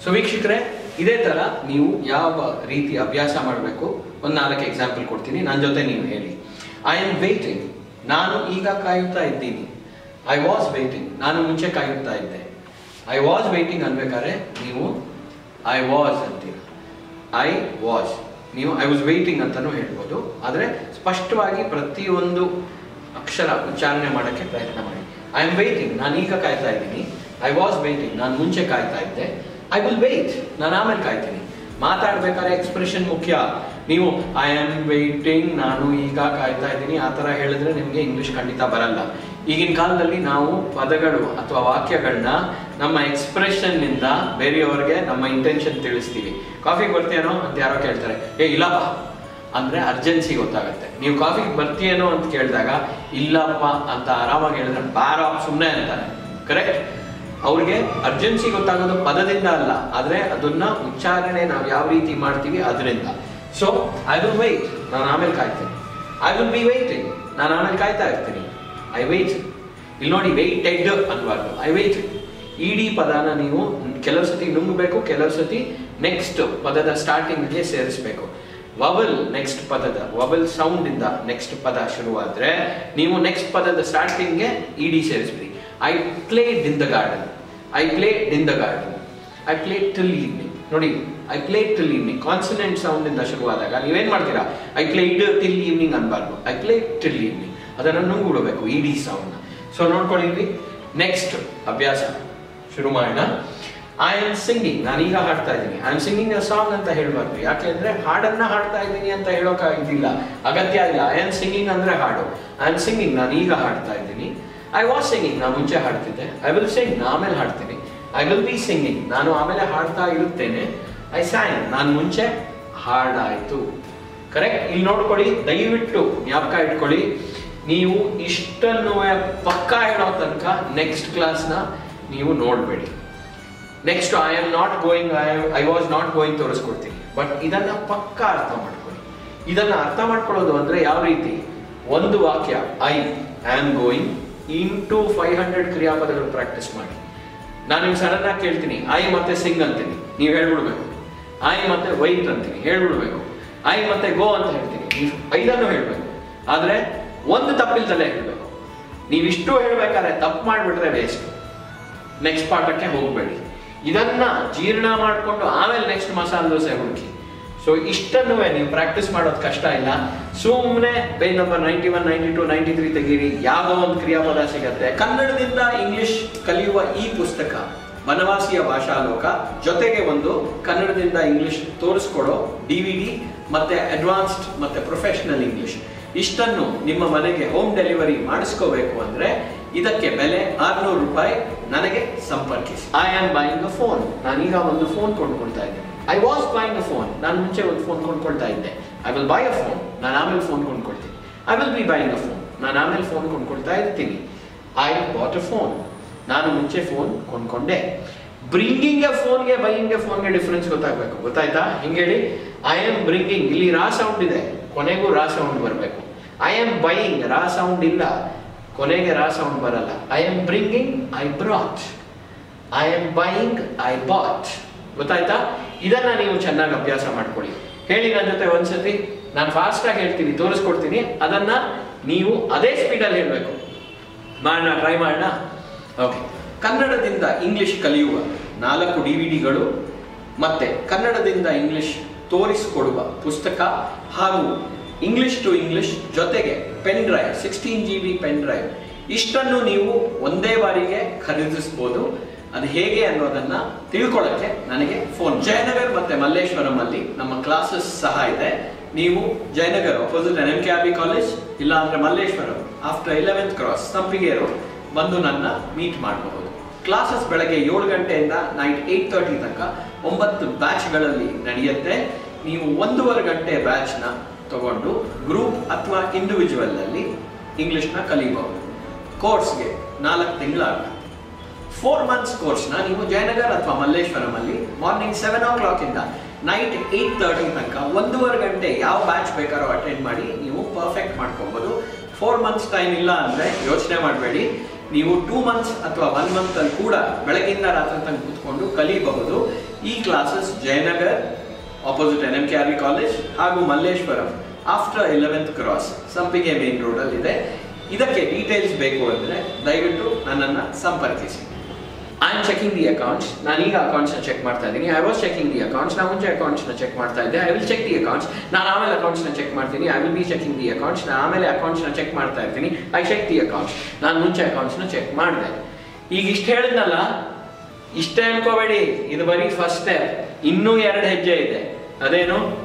so ವೀಕ್ಷಕರೇ ಇದೇ ತರ ನೀವು ಯಾವ ರೀತಿ ಅಭ್ಯಾಸ ಮಾಡಬೇಕು ಒಂದು ನಾಲ್ಕು ಎಕ್ಸಾಂಪಲ್ ಕೊಡ್ತೀನಿ ನನ್ನ ಜೊತೆ ನೀವು ಹೇಳಿ ಐ ಆಮ್ ವೇಟಿಂಗ್ ನಾನು ಈಗ ಕಾಯುತ್ತಾ ಇದ್ದೀನಿ ಐ ವಾಸ್ ವೇಟಿಂಗ್ ನಾನು ಮುಂಚೆ ಕಾಯುತ್ತಾ ಇದ್ದೆ ಐ ವಾಸ್ ವೇಟಿಂಗ್ ಅನ್ಬೇಕಾದ್ರೆ ನೀವು ಐ ವಾಸ್ ಅಂತೀರ ಐ ವಾಸ್ ನೀವು ಐ ವಾಸ್ ವೇಟಿಂಗ್ ಅಂತಾನೂ ಹೇಳ್ಬೋದು ಆದರೆ ಸ್ಪಷ್ಟವಾಗಿ ಪ್ರತಿಯೊಂದು ಅಕ್ಷರ ಉಚ್ಚಾರಣೆ ಮಾಡೋಕ್ಕೆ ಪ್ರಯತ್ನ ಮಾಡಿ ಐ ಆಮ್ ವೇಟಿಂಗ್ ನಾನು ಈಗ ಕಾಯ್ತಾ ಇದ್ದೀನಿ ಐ ವಾಸ್ ವೇಟಿಂಗ್ ನಾನು ಮುಂಚೆ ಕಾಯ್ತಾ ಇದ್ದೆ ಐ ವಿಲ್ ವೇಟ್ ನಾನು ಆಮೇಲೆ ಕಾಯ್ತೀನಿ ಮಾತಾಡ್ಬೇಕಾದ್ರೆ ಎಕ್ಸ್ಪ್ರೆಷನ್ ಮುಖ್ಯ ನೀವು ಐ ಆಮ್ ವೇಟಿಂಗ್ ನಾನು ಈಗ ಕಾಯ್ತಾ ಇದ್ದೀನಿ ಆ ಥರ ಹೇಳಿದ್ರೆ ನಿಮಗೆ ಇಂಗ್ಲಿಷ್ ಖಂಡಿತ ಬರಲ್ಲ ಈಗಿನ ಕಾಲದಲ್ಲಿ ನಾವು ಪದಗಳು ಅಥವಾ ವಾಕ್ಯಗಳನ್ನ ನಮ್ಮ ಎಕ್ಸ್ಪ್ರೆಷನ್ ನಿಂದ ಬೇರೆಯವರಿಗೆ ನಮ್ಮ ಇಂಟೆನ್ಷನ್ ತಿಳಿಸ್ತೀವಿ ಕಾಫಿಗೆ ಬರ್ತೀಯನೋ ಅಂತ ಯಾರೋ ಕೇಳ್ತಾರೆ ಏ ಇಲ್ಲಪ್ಪ ಅಂದ್ರೆ ಅರ್ಜೆನ್ಸಿ ಗೊತ್ತಾಗುತ್ತೆ ನೀವು ಕಾಫಿಗೆ ಬರ್ತೀಯೇನೋ ಅಂತ ಕೇಳಿದಾಗ ಇಲ್ಲಪ್ಪ ಅಂತ ಆರಾಮಾಗಿ ಹೇಳಿದ್ರೆ ಬಾರೋ ಸುಮ್ಮನೆ ಅಂತಾರೆ ಕರೆಕ್ಟ್ ಅವ್ರಿಗೆ ಅರ್ಜೆನ್ಸಿ ಗೊತ್ತಾಗೋದು ಪದದಿಂದ ಅಲ್ಲ ಆದ್ರೆ ಅದನ್ನ ಉಚ್ಚಾರಣೆ ನಾವು ಯಾವ ರೀತಿ ಮಾಡ್ತೀವಿ ಅದರಿಂದ ಸೊ ಐ ವಿಲ್ ವೈಟ್ ನಾನು ಆಮೇಲೆ ಕಾಯ್ತೀನಿ ಐ ವಿಲ್ ಬಿ ವೈಟಿಂಗ್ ನಾನು ಆಮೇಲೆ ಕಾಯ್ತಾ ಇರ್ತೀನಿ ಐ ವೈಟ್ ಇಲ್ಲಿ ನೋಡಿ ವೆಯ್ಟೆಡ್ ಅನ್ಬಾರ್ದು ಐ ವೈಟ್ ಇಡೀ ಪದನ ನೀವು ಕೆಲವು ಸತಿ ನುಂಗಬೇಕು ಕೆಲವು ಸತಿ ನೆಕ್ಸ್ಟ್ ಪದದ ಸ್ಟಾರ್ಟಿಂಗ್ಗೆ ಸೇರಿಸಬೇಕು ವಬಲ್ ನೆಕ್ಸ್ಟ್ ಪದದ ವಬಲ್ ಸೌಂಡ್ ಇಂದ ನೆಕ್ಸ್ಟ್ ಪದ ಶುರುವಾದ್ರೆ ನೀವು ನೆಕ್ಸ್ಟ್ ಪದದ ಸ್ಟಾರ್ಟಿಂಗ್ಗೆ ಇಡಿ ಸೇರಿಸ್ಬಿಡಿ I played in the garden I played in the garden I played till evening ನೋಡಿ I played till evening consonant sound ಇಂದ ಶುರುವಾದಾಗ ನೀವೇನ್ ಮಾಡ್ತೀರಾ ಐ ಪ್ಲೇಡ್ ಟಿಲ್ ಈವ್ನಿಂಗ್ ಅನ್ಬಾರ್ದು ಐ ಪ್ಲೇಡ್ ಟಿಲ್ ಈವ್ನಿಂಗ್ ಅದನ್ನು ನುಂಗ್ಬಿಡ್ಬೇಕು ಇಡಿ ಸೌಂಡ್ ಸೊ ನೋಡ್ಕೊಂಡಿದ್ವಿ next ಅಭ್ಯಾಸ ಶುರು ಮಾಡೋಣ ಐ ಆಮ್ ಸಿಂಗಿಂಗ್ ನಾನೀಗ ಹಾಡ್ತಾ ಇದ್ದೀನಿ I am singing a song ಅಂತ ಹೇಳ್ಬಾರ್ದು ಯಾಕೆಂದ್ರೆ ಹಾಡನ್ನ ಹಾಡ್ತಾ ಇದ್ದೀನಿ ಅಂತ ಹೇಳೋಕ ಇದಿಲ್ಲ ಅಗತ್ಯ ಇಲ್ಲ ಐ ಆಮ್ ಸಿಂಗಿಂಗ್ ಅಂದ್ರೆ ಹಾಡು ಐ ಆಮ್ ಸಿಂಗಿಂಗ್ ನಾನು ಈಗ ಹಾಡ್ತಾ ಇದ್ದೀನಿ ಐ ವಾಸ್ ಸಿಂಗಿಂಗ್ ನಾನು ಮುಂಚೆ ಹಾಡ್ತಿದ್ದೆ ಐ ವಿಲ್ ಸಿಂಗ್ ನಾ ಆಮೇಲೆ ಹಾಡ್ತೀನಿ ಐ ವಿಲ್ ಬಿ ಸಿಂಗಿಂಗ್ ನಾನು ಆಮೇಲೆ ಹಾಡ್ತಾ ಇರುತ್ತೇನೆ ಐ ಸ್ಯಾಂಗ್ ನಾನು ಮುಂಚೆ ಹಾಡಾಯ್ತು ಕರೆಕ್ಟ್ ಇಲ್ಲಿ ನೋಡ್ಕೊಳ್ಳಿ ದಯವಿಟ್ಟು ಜ್ಞಾಪಕ ಇಟ್ಕೊಳ್ಳಿ ನೀವು ಇಷ್ಟನ್ನು ಪಕ್ಕ ಹೇಳೋ ತನಕ ನೆಕ್ಸ್ಟ್ ಕ್ಲಾಸ್ನ ನೀವು ನೋಡಬೇಡಿ next I am not going I I was not going ತೋರಿಸ್ಕೊಡ್ತೀನಿ ಬಟ್ ಇದನ್ನ ಪಕ್ಕ ಅರ್ಥ ಮಾಡ್ಕೊಳ್ಳಿ ಇದನ್ನ ಅರ್ಥ ಮಾಡ್ಕೊಳ್ಳೋದು ಅಂದ್ರೆ ಯಾವ ರೀತಿ ಒಂದು ವಾಕ್ಯ I am going into five hundred ಕ್ರಿಯಾಪದಗಳು ಪ್ರಾಕ್ಟೀಸ್ ಮಾಡಿ ನಾನು ನಿಮ್ಗೆ ಸಡನ್ ಆಗಿ ಕೇಳ್ತೀನಿ ಐ ಮತ್ತೆ ಸಿಂಗ್ ಅಂತೀನಿ ನೀವು ಹೇಳ್ಬಿಡ್ಬೇಕು ಐ ಮತ್ತೆ ವೈಟ್ ಅಂತೀನಿ ಹೇಳ್ಬಿಡ್ಬೇಕು ಐ ಮತ್ತೆ ಗೋ ಅಂತ ಹೇಳ್ತೀನಿ ನೀವು ಐದನ್ನು ಹೇಳ್ಬೇಕು ಆದ್ರೆ ಒಂದು ತಪ್ಪಿಲ್ದಲ್ಲೇ ಹೇಳ್ಬೇಕು ನೀವಿಷ್ಟು ಹೇಳ್ಬೇಕಾದ್ರೆ ತಪ್ಪು ಮಾಡಿಬಿಟ್ರೆ ವೇಸ್ಟ್ ನೆಕ್ಸ್ಟ್ ಪಾಠಕ್ಕೆ ಹೋಗಬೇಡಿ ಇದನ್ನ ಜೀರ್ಣ ಮಾಡಿಕೊಂಡು ಆಮೇಲೆ ನೆಕ್ಸ್ಟ್ ಮಸಾಲೆ ದೋಸೆ ಹುಡುಕಿ ಸೊ ಇಷ್ಟನ್ನು ನೀವು ಪ್ರಾಕ್ಟೀಸ್ ಮಾಡೋದು ಕಷ್ಟ ಇಲ್ಲ ಸುಮ್ಮನೆ page number ninety one ninety two ninety three ತೆಗೀರಿ ಯಾವುದೋ ಒಂದು ಕ್ರಿಯಾಪದ ಸಿಗತ್ತೆ ಕನ್ನಡದಿಂದ ಇಂಗ್ಲಿಷ್ ಕಲಿಯುವ ಈ ಪುಸ್ತಕ ವನವಾಸಿಯ ಭಾಷಾಲೋಕ ಜೊತೆಗೆ ಒಂದು ಕನ್ನಡದಿಂದ ಇಂಗ್ಲಿಷ್ ತೋರಿಸ್ಕೊಡೋ ಡಿ ವಿ ಡಿ ಮತ್ತೆ ಅಡ್ವಾನ್ಸ್ಡ್ ಮತ್ತೆ ಪ್ರೊಫೆಷನಲ್ ಇಂಗ್ಲಿಷ್ ಇಷ್ಟನ್ನು ನಿಮ್ಮ ಮನೆಗೆ ಹೋಮ್ ಡೆಲಿವರಿ ಮಾಡಿಸ್ಕೋಬೇಕು ಅಂದ್ರೆ ಇದಕ್ಕೆ ಬೆಲೆ ಆರ್ನೂರು ರೂಪಾಯಿ ನನಗೆ ಸಂಪರ್ಕಿಸಿ I am buying a phone ನಾನೀಗ ಒಂದು ಫೋನ್ ಕೊಂಡ್ಕೊಳ್ತಾ ಇದ್ದೆ I was buying a phone ನಾನು ಮುಂಚೆ ಒಂದು ಫೋನ್ ಕೊಂಡ್ಕೊಳ್ತಾ ಇದ್ದೆ I will buy a phone ನಾನು ಆಮೇಲೆ ಫೋನ್ ಕೊಂಡ್ಕೊಳ್ತೀನಿ I will be buying a phone ನಾನು ಆಮೇಲೆ ಫೋನ್ ಕೊಂಡ್ಕೊಳ್ತಾ ಇರ್ತೀನಿ ಐ ಬಾಟ್ ಅ ಫೋನ್ ನಾನು ಮುಂಚೆ ಫೋನ್ ಕೊಂಡ್ಕೊಂಡೆ ಬ್ರಿಂಗಿಂಗ್ ಎ ಫೋನ್ಗೆ ಬೈಯಿಂಗ್ ಎ ಫೋನ್ಗೆ ಡಿಫ್ರೆನ್ಸ್ ಗೊತ್ತಾಗಬೇಕು ಗೊತ್ತಾಯ್ತಾ ಹಿಂಗೆ ಹೇಳಿ ಐ ಆಮ್ ಬ್ರಿಂಗಿಂಗ್ ಇಲ್ಲಿ ರಾ ಸೌಂಡ್ ಇದೆ ಕೊನೆಗೂ ರಾ ಸೌಂಡ್ ಬರಬೇಕು I am buying raw sound ಇಲ್ಲ ಕೊನೆಗೆ ರಾ ಸೌಂಡ್ ಬರಲ್ಲ I am bringing I brought I am buying I bought ಗೊತ್ತಾಯ್ತಾ ಇದನ್ನ ನೀವು ಚೆನ್ನಾಗಿ ಅಭ್ಯಾಸ ಮಾಡ್ಕೊಳ್ಳಿ ಹೇಳಿ ನನ್ನ ಜೊತೆ ಒಂದ್ಸತಿ ನಾನು ಫಾಸ್ಟ್ ಆಗಿ ಹೇಳ್ತೀನಿ ತೋರಿಸ್ಕೊಡ್ತೀನಿ ಅದನ್ನ ನೀವು ಅದೇ ಸ್ಪೀಡಲ್ಲಿ ಹೇಳಬೇಕು ಮಾಡೋಣ ಟ್ರೈ ಮಾಡೋಣ ಓಕೆ ಕನ್ನಡದಿಂದ ಇಂಗ್ಲಿಷ್ ಕಲಿಯುವ ನಾಲ್ಕು ಡಿ ವಿ ಡಿಗಳು ಮತ್ತೆ ಕನ್ನಡದಿಂದ ಇಂಗ್ಲಿಷ್ ತೋರಿಸಿಕೊಡುವ ಪುಸ್ತಕ ಹಾಗೂ ಇಂಗ್ಲಿಷ್ ಟು ಇಂಗ್ಲಿಷ್ ಜೊತೆಗೆ pen drive sixteen G B pen drive ಇಷ್ಟನ್ನು ನೀವು ಒಂದೇ ಬಾರಿಗೆ ಖರೀದಿಸ್ಬೋದು ಅದು ಹೇಗೆ ಅನ್ನೋದನ್ನ ತಿಳ್ಕೊಳ್ಳೋಕ್ಕೆ ನನಗೆ ಫೋನ್ ಜಯನಗರ್ ಮತ್ತೆ ಮಲ್ಲೇಶ್ವರಂ ಅಲ್ಲಿ ನಮ್ಮ ಕ್ಲಾಸಸ್ ಸಹ ಇದೆ ನೀವು Jayanagar opposite N M K R B college ಇಲ್ಲ ಅಂದ್ರೆ Malleshwaram after eleventh cross Sampige road ಬಂದು ನನ್ನ ಮೀಟ್ ಮಾಡಬಹುದು ಕ್ಲಾಸಸ್ ಬೆಳಗ್ಗೆ ಏಳು ಗಂಟೆಯಿಂದ ನೈಟ್ ಏಟ್ ತರ್ಟಿ ತನಕ ಒಂಬತ್ತು ಬ್ಯಾಚ್ಗಳಲ್ಲಿ ನಡೆಯುತ್ತೆ ನೀವು ಒಂದೂವರೆ ಗಂಟೆ ಬ್ಯಾಚ್ನ ತಗೊಂಡು ಗ್ರೂಪ್ ಅಥವಾ ಇಂಡಿವಿಜುವಲ್ ಅಲ್ಲಿ ಇಂಗ್ಲಿಷ್ನ ಕಲಿಬಹುದು ಕೋರ್ಸ್ಗೆ ನಾಲ್ಕು ತಿಂಗಳಾಗುತ್ತೆ ಫೋರ್ ಮಂತ್ಸ್ ಕೋರ್ಸ್ನ ನೀವು ಜಯನಗರ್ ಅಥವಾ ಮಲ್ಲೇಶ್ವರಂ ಅಲ್ಲಿ ಮಾರ್ನಿಂಗ್ ಸೆವೆನ್ ಓ ಕ್ಲಾಕ್ ಇಂದ ನೈಟ್ ಏಟ್ ತರ್ಟಿ ತನಕ ಒಂದೂವರೆ ಗಂಟೆ ಯಾವ ಬ್ಯಾಚ್ ಬೇಕಾರೋ ಅಟೆಂಡ್ ಮಾಡಿ ನೀವು ಪರ್ಫೆಕ್ಟ್ ಮಾಡ್ಕೋಬಹುದು ಫೋರ್ ಮಂತ್ಸ್ ಟೈಮ್ ಇಲ್ಲ ಅಂದ್ರೆ ಯೋಚನೆ ಮಾಡಬೇಡಿ ನೀವು ಟೂ ಮಂತ್ಸ್ ಅಥವಾ ಒನ್ ಮಂತ್ ಅಲ್ಲಿ ಕೂಡ ಬೆಳಗಿಂದ ರಾತ್ರಿ ತನಕ ಕೂತ್ಕೊಂಡು ಕಲಿಯಬಹುದು ಈ classes Jayanagar opposite N M K R V college ಹಾಗೂ Malleshwaram after eleventh cross Sampige main road ಅಲ್ಲಿ ಇದೆ ಇದಕ್ಕೆ ಡೀಟೇಲ್ಸ್ ಬೇಕು ಅಂದ್ರೆ ದಯವಿಟ್ಟು ನನ್ನನ್ನು ಸಂಪರ್ಕಿಸಿ I am checking the accounts ನಾನು ಈಗ ಅಕೌಂಟ್ಸ್ನ ಚೆಕ್ ಮಾಡ್ತಾ ಇದ್ದೀನಿ I was checking the accounts ನಾನು ಮುಂಚೆ ಅಕೌಂಟ್ಸ್ನ ಚೆಕ್ ಮಾಡ್ತಾ ಇದ್ದೆ I will check the accounts ನಾನು ಆಮೇಲೆ ಅಕೌಂಟ್ಸ್ನ ಚೆಕ್ ಮಾಡ್ತೀನಿ I will be checking the accounts ನಾನು ಆಮೇಲೆ ಅಕೌಂಟ್ಸ್ನ ಚೆಕ್ ಮಾಡ್ತಾ ಇರ್ತೀನಿ ಐ ಚೆಕ್ ದಿ ಅಕೌಂಟ್ಸ್ ನಾನು ಮುಂಚೆ ಅಕೌಂಟ್ಸ್ನ ಚೆಕ್ ಮಾಡಿದೆ ಈಗ ಇಷ್ಟು ಹೇಳಿದ್ನಲ್ಲ ಇಷ್ಟೇ ಅನ್ಕೋಬೇಡಿ ಇದು ಬರೀ ಫಸ್ಟ್ ಸ್ಟೆಪ್ ಇನ್ನೂ ಎರಡು ಹೆಜ್ಜೆ ಇದೆ ಅದೇನು